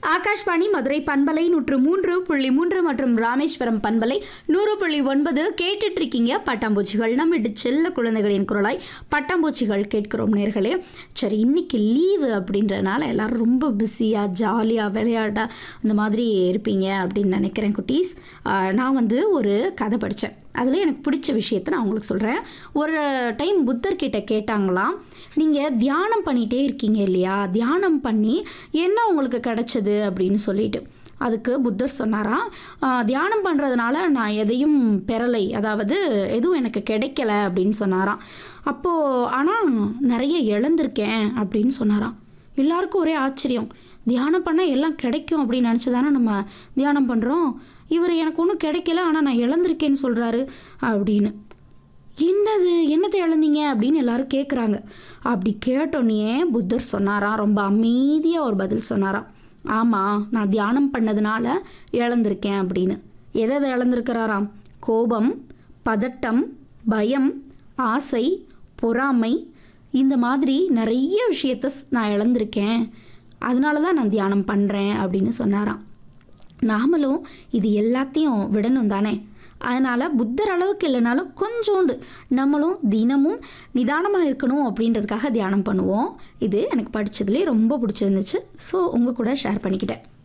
ஆகாஷ்வாணி மதுரை பண்பலை நூற்று மூன்று புள்ளி மூன்று மற்றும் ராமேஸ்வரம் பண்பலை நூறு புள்ளி ஒன்பது கேட்டுட்டு இருக்கீங்க பட்டாம்பூச்சிகள் நம்ம வீட்டு செல்ல குழந்தைகளின் குரலாய் பட்டாம்பூச்சிகள் கேட்கிறோம் நேர்களே சரி இன்னைக்கு லீவு அப்படின்றனால எல்லாரும் ரொம்ப பிஸியாக ஜாலியாக விளையாட அந்த மாதிரி இருப்பீங்க அப்படின்னு நினைக்கிறேன் குட்டீஸ் ஆஹ் நான் வந்து ஒரு கதை படித்தேன் அதில் எனக்கு பிடிச்ச விஷயத்த நான் உங்களுக்கு சொல்கிறேன் ஒரு டைம் புத்தர்கிட்ட கேட்டாங்களாம் நீங்கள் தியானம் பண்ணிகிட்டே இருக்கீங்க இல்லையா தியானம் பண்ணி என்ன உங்களுக்கு கிடைச்சது அப்படின்னு சொல்லிட்டு அதுக்கு புத்தர் சொன்னாராம் "ஆஹ், தியானம் பண்ணுறதுனால நான் எதையும் பெறலை அதாவது எதுவும் எனக்கு கிடைக்கல அப்படின்னு சொன்னாராம் அப்போது ஆனால் நிறைய இழந்திருக்கேன் அப்படின்னு சொன்னாராம் எல்லாருக்கும் ஒரே ஆச்சரியம் தியானம் பண்ணால் எல்லாம் கிடைக்கும் அப்படின்னு நினச்சி தானே நம்ம தியானம் பண்ணுறோம் இவர் எனக்கு ஒன்றும் கிடைக்கல ஆனால் நான் இழந்திருக்கேன்னு சொல்கிறாரு அப்படின்னு என்னது என்னத்தை இழந்தீங்க அப்படின்னு எல்லாரும் கேட்குறாங்க அப்படி கேட்டோன்னே புத்தர் சொன்னாராம் ரொம்ப அமைதியாக ஒரு பதில் சொன்னாராம் ஆமாம் நான் தியானம் பண்ணதுனால இழந்திருக்கேன் அப்படின்னு எதை எதை இழந்திருக்கிறாராம் கோபம் பதட்டம் பயம் ஆசை பொறாமை இந்த மாதிரி நிறைய விஷயத்த ஸ்- நான் இழந்திருக்கேன் அதனால தான் நான் தியானம் பண்ணுறேன் அப்படின்னு சொன்னாராம் நாமளும் இது எல்லாத்தையும் விடணும் தானே அதனால் புத்தர் அளவுக்கு இல்லைனாலும் கொஞ்சோண்டு நம்மளும் தினமும் நிதானமாக இருக்கணும் அப்படின்றதுக்காக தியானம் பண்ணுவோம் இது எனக்கு படித்ததுலேயே ரொம்ப பிடிச்சிருந்துச்சு ஸோ உங்கள் கூட ஷேர் பண்ணிக்கிட்டேன்